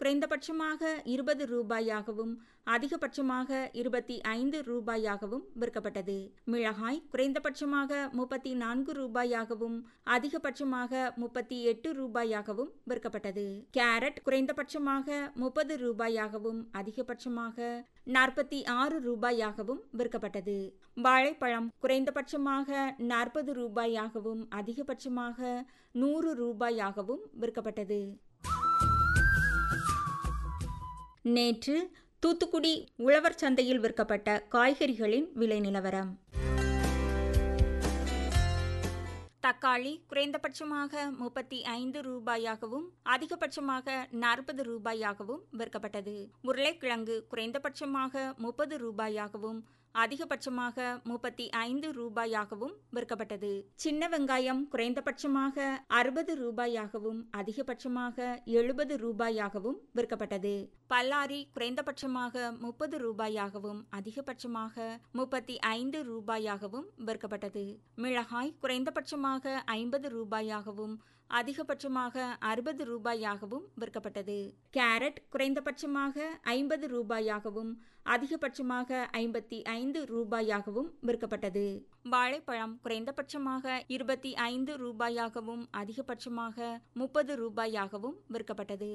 குறைந்தபட்சமாக இருபது ரூபாயாகவும் அதிகபட்சமாக இருபத்தி ஐந்து ரூபாயாகவும் விற்கப்பட்டது மிளகாய் குறைந்தபட்சமாக முப்பத்தி நான்கு ரூபாயாகவும் அதிகபட்சமாக முப்பத்தி எட்டு ரூபாயாகவும் விற்கப்பட்டது கேரட் குறைந்தபட்சமாக முப்பது ரூபாயாகவும் அதிகபட்சமாக நாற்பத்தி ஆறு ரூபாயாகவும் விற்கப்பட்டது வாழைப்பழம் குறைந்தபட்சமாக நாற்பது ரூபாயாகவும் அதிகபட்சமாக நூறு ரூபாயாகவும் விற்கப்பட்டது நேற்று தூத்துக்குடி உழவர் சந்தையில் விற்கப்பட்ட காய்கறிகளின் விலை நிலவரம் தக்காளி குறைந்தபட்சமாக முப்பத்தி ஐந்து ரூபாயாகவும் அதிகபட்சமாக நாற்பது ரூபாயாகவும் விற்கப்பட்டது உருளைக்கிழங்கு குறைந்தபட்சமாக முப்பது ரூபாயாகவும் அதிகபட்சமாக முப்பத்தி ஐந்து ரூபாயாகவும் விற்கப்பட்டது சின்ன வெங்காயம் குறைந்தபட்சமாக அறுபது ரூபாயாகவும் அதிகபட்சமாக எழுபது ரூபாயாகவும் விற்கப்பட்டது பல்லாரி குறைந்தபட்சமாக முப்பது ரூபாயாகவும் அதிகபட்சமாக முப்பத்தி ஐந்து ரூபாயாகவும் விற்கப்பட்டது மிளகாய் குறைந்தபட்சமாக ஐம்பது ரூபாயாகவும் அதிகபட்சமாக அறுபது ரூபாயாகவும் விற்கப்பட்டது கேரட் குறைந்தபட்சமாக ஐம்பது ரூபாயாகவும் அதிகபட்சமாக ஐம்பத்தி ஐந்து ரூபாயாகவும் விற்கப்பட்டது வாழைப்பழம் குறைந்தபட்சமாக இருபத்தி ஐந்து ரூபாயாகவும் அதிகபட்சமாக முப்பது ரூபாயாகவும் விற்கப்பட்டது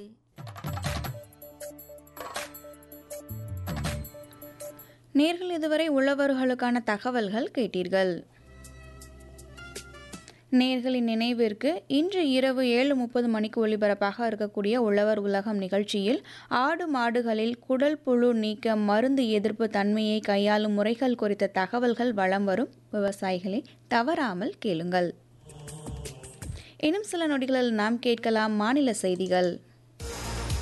நேர்கள் இதுவரை உழவர்களுக்கான தகவல்கள் கேட்டீர்கள் நேர்களின் நினைவிற்கு இன்று இரவு ஏழு முப்பது மணிக்கு ஒளிபரப்பாக இருக்கக்கூடிய உழவர் உலகம் நிகழ்ச்சியில் ஆடு மாடுகளில் குடல் புழு நீக்க மருந்து எதிர்ப்பு தன்மையை கையாளும் முறைகள் குறித்த தகவல்கள் வளம் வரும் விவசாயிகளை தவறாமல் கேளுங்கள் இன்னும் சில நொடிகளில் நாம் கேட்கலாம் மாநில செய்திகள்